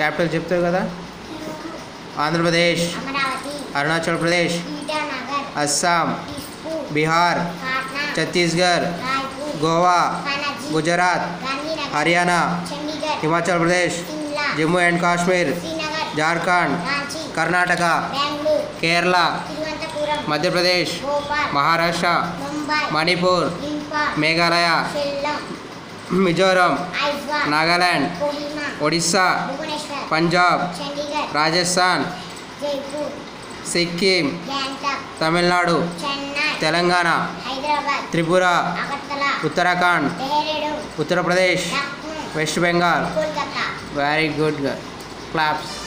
capital చెప్తావు కదా Andhra Pradesh Amaravati Arunachal Pradesh Itanagar Assam Dispur Bihar Patna Chhattisgarh Raipur Goa Panaji Gujarat Gandhinagar Haryana Chandigarh Himachal Pradesh Shimla Jammu and Kashmir Srinagar Jharkhand Ranchi Karnataka Bengaluru Kerala Thiruvananthapuram Madhya Pradesh Bhopal Maharashtra Mumbai Manipur లింపా Meghalaya షిల్లాం Mizoram Aizawl Nagaland Kohima Odisha Bhubaneswar Punjab Chandigarh Rajasthan Jaipur Sikkim Gangtok Tamil Nadu Chennai Telangana Hyderabad Tripura Agartala Uttarakhand Dehradun Uttar Pradesh Lucknow west Bengal Kolkata very good claps